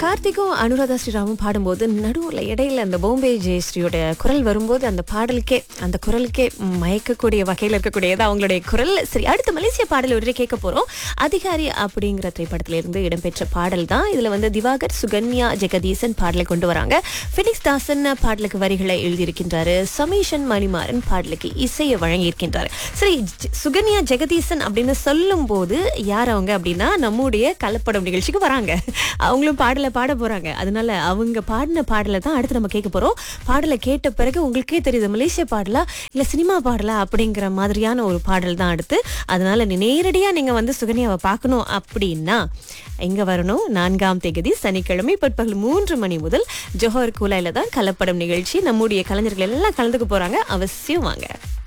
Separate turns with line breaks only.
கார்த்திக்கும் அனுராதா ஸ்ரீராமும் பாடும்போது நடுவுல இடையில அந்த பாம்பே ஜெயஸ்ரீயோட குரல் வரும்போது அந்த பாடலுக்கே அந்த குரலுக்கே மயக்கக்கூடிய வகையில் இருக்கக்கூடியது அவங்களுடைய குரல் சரி அடுத்த மலேசிய பாடல் ஒன்றே கேட்க போறோம் அதிகாரி அப்படிங்கிற திரைப்படத்துல இருந்து இடம்பெற்ற பாடல் தான் இதுல வந்து திவாகர் சுகன்யா ஜெகதீசன் பாடலை கொண்டு வராங்க பினிக்ஸ் தாசன் பாடலுக்கு வரிகளை எழுதியிருக்கின்றாரு சமீஷன் மணிமாறன் பாடலுக்கு இசையை வழங்கியிருக்கின்றாரு சரி ஜ- சுகன்யா ஜெகதீசன் அப்படின்னு சொல்லும் போது யார் அவங்க அப்படின்னா நம்முடைய கலப்படம் நிகழ்ச்சிக்கு வராங்க அவங்களும் பாடலை பாட போறாங்க அதனால அவங்க பாடின பாடலை தான் அடுத்து நம்ம கேட்க போறோம் பாடலை கேட்ட பிறகு உங்களுக்கே தெரியுது மலேசிய பாடலா இல்ல சினிமா பாடலா அப்படிங்கிற மாதிரியான ஒரு பாடல் தான் அடுத்து அதனால நீ நேரடியா நீங்க வந்து சுகன்யாவை பார்க்கணும் அப்படின்னா எங்க வரணும் நான்காம் தேதி சனிக்கிழமை பிற்பகல் மூன்று மணி முதல் ஜோஹர் கூலாயில தான் கலப்படம் நிகழ்ச்சி நம்முடைய கலைஞர்கள் எல்லாம் கலந்துக்க போறாங்க அவசியம் வாங்க